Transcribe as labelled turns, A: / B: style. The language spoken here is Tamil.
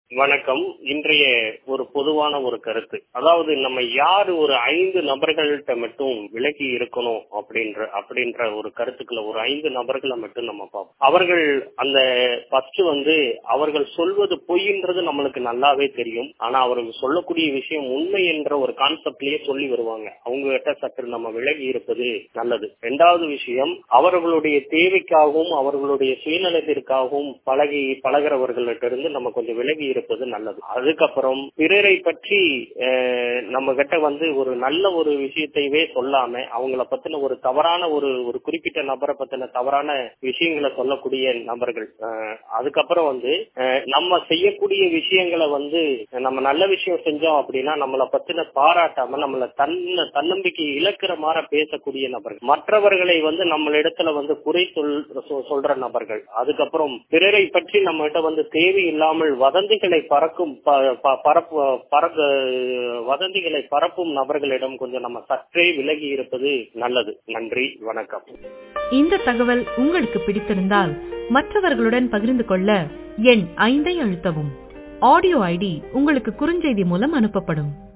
A: வணக்கம் இன்றைய ஒரு பொதுவான ஒரு கருத்து அதாவது நம்ம யாரு ஒரு ஐந்து நபர்கள்ட்ட மட்டும் விலகி இருக்கணும் அப்படின்ற அப்படின்ற ஒரு கருத்துக்களை ஒரு ஐந்து நபர்களை மட்டும் நம்ம பார்ப்போம் அவர்கள் அந்த ஃபர்ஸ்ட் வந்து அவர்கள் சொல்வது பொய்ன்றது நம்மளுக்கு நல்லாவே தெரியும் ஆனா அவர்கள் சொல்லக்கூடிய விஷயம் உண்மை என்ற ஒரு கான்செப்ட்லயே சொல்லி வருவாங்க அவங்க கிட்ட சற்று நம்ம விலகி இருப்பது நல்லது இரண்டாவது விஷயம் அவர்களுடைய தேவைக்காகவும் அவர்களுடைய சுயநலத்திற்காகவும் பழகி பழகிறவர்களிட்ட இருந்து நம்ம கொஞ்சம் விலகி இருப்பது நல்லது அதுக்கப்புறம் பிறரை பற்றி அஹ், நம்ம கிட்ட வந்து ஒரு நல்ல ஒரு விஷயத்தையே சொல்லாம அவங்கள பத்தின ஒரு தவறான ஒரு ஒரு குறிப்பிட்ட நபரை பத்தின தவறான விஷயங்களை சொல்லக்கூடிய நபர்கள் அஹ், அதுக்கப்புறம் வந்து அஹ், நம்ம செய்யக்கூடிய விஷயங்களை வந்து நம்ம நல்ல விஷயம் செஞ்சோம் அப்படின்னா நம்மளை பத்தின பாராட்டாம நம்மள தன்ன தன்னம்பிக்கை இழக்கிற மாதிரி பேசக்கூடிய நபர்கள் மற்றவர்களை வந்து நம்மளிடத்துல வந்து குறை சொல் சொ- சொல்ற நபர்கள் அதுக்கப்புறம் பிறரை பற்றி நம்ம கிட்ட வந்து தேவையில்லாமல் வதந்திகளை பறக்கும் ப- ப- பரப்பு பறக்க வதந்திகளை பரப்பும் நபர்களிடம் கொஞ்சம் நம்ம சற்றே விலகி இருப்பது நல்லது நன்றி வணக்கம்
B: இந்த தகவல் உங்களுக்கு பிடித்திருந்தால் மற்றவர்களுடன் பகிர்ந்து கொள்ள எண் ஐந்தை அழுத்தவும் ஆடியோ ஐடி உங்களுக்கு குறுஞ்செய்தி மூலம் அனுப்பப்படும்